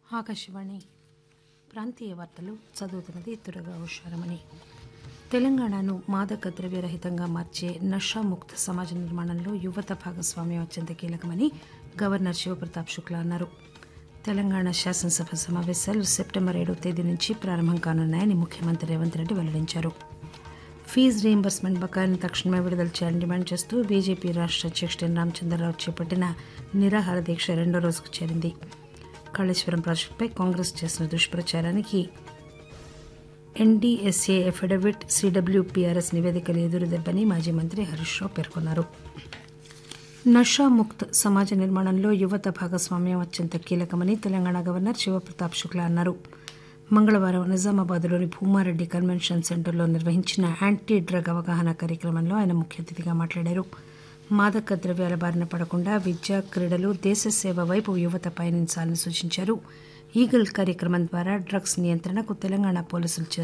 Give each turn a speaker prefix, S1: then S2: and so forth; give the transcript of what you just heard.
S1: ఆకాశవాణి ప్రాంతీయ వార్తలు చదువుతున్నది తురగా హుషారమణి తెలంగాణను మాదక ద్రవ్యరహితంగా మార్చే నషాముక్త సమాజ నిర్మాణంలో యువత భాగస్వామ్యం అత్యంత కీలకమని గవర్నర్ శివప్రతాప్ శుక్లా అన్నారు తెలంగాణ శాసనసభ సమావేశాలు సెప్టెంబర్ ఏడవ తేదీ నుంచి ప్రారంభం కానున్నాయని ముఖ్యమంత్రి రేవంత్ రెడ్డి వెల్లడించారు ఫీజు రీయింబర్స్మెంట్ బకాయిలను తక్షణమే విడుదల చేయాలని డిమాండ్ చేస్తూ బీజేపీ రాష్ట్ర అధ్యక్షుడు ఎన్ రామచంద్రరావు చేపట్టిన నిరాహార దీక్ష రెండో రోజుకు చేరింది కాళేశ్వరం ప్రాజెక్టుపై కాంగ్రెస్ చేసిన దుష్ప్రచారానికి ఎన్డీఎస్ఏ ఎఫిడవిట్ సిడబ్ల్యూపీఆర్ఎస్ నివేదికలు ఎదురుదెబ్బని మాజీ మంత్రి హరీష్ రావు పేర్కొన్నారు నషాముక్త్ సమాజ నిర్మాణంలో యువత భాగస్వామ్యం అత్యంత కీలకమని తెలంగాణ గవర్నర్ శివప్రతాప్ శుక్లా అన్నారు మంగళవారం నిజామాబాద్లోని భూమారెడ్డి కన్వెన్షన్ సెంటర్లో నిర్వహించిన యాంటీ డ్రగ్ అవగాహన కార్యక్రమంలో ఆయన ముఖ్య అతిథిగా మాట్లాడారు మాదక ద్రవ్యాల బారిన పడకుండా విద్య క్రీడలు దేశ సేవ వైపు యువత పయనించాలని సూచించారు ఈగల్ కార్యక్రమం ద్వారా డ్రగ్స్ నియంత్రణకు తెలంగాణ పోలీసులు